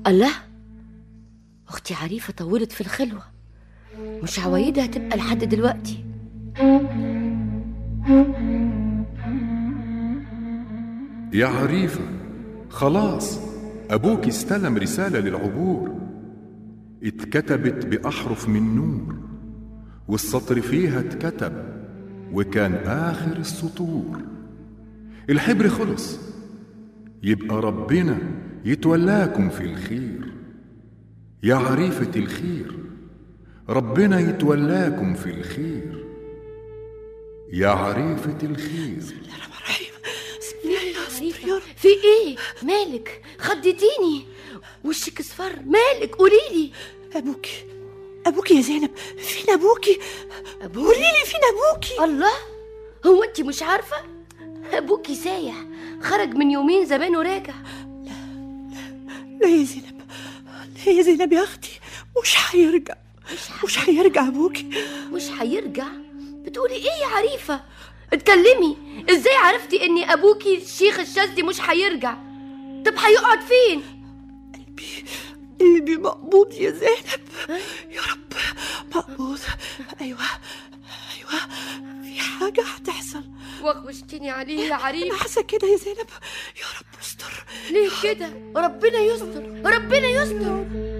الله اختي عريفه طولت في الخلوه مش عوايدها تبقى لحد دلوقتي يا عريفة خلاص أبوك استلم رسالة للعبور اتكتبت بأحرف من نور والسطر فيها اتكتب وكان آخر السطور الحبر خلص يبقى ربنا يتولاكم في الخير يا عريفة الخير ربنا يتولاكم في الخير يا عريفة الخير عريفة في ايه مالك خضتيني وشك اصفر مالك قوليلي ابوكي ابوكي يا زينب فين ابوكي ابوكي قولي لي فين ابوكي الله هو انت مش عارفه ابوكي سايح خرج من يومين زمان وراجع لا يا زينب لا يا زينب يا اختي مش هيرجع مش هيرجع ابوكي مش هيرجع بتقولي ايه يا عريفه اتكلمي ازاي عرفتي ان ابوكي الشيخ الشاذلي مش هيرجع طب هيقعد فين قلبي قلبي مقبوض يا زينب يا رب مقبوض ايوه ايوه في حاجه هتحصل وغوشتني عليه يا انا عريفه حاسه كده يا زينب يا رب استر ليه كده ربنا يستر ربنا يستر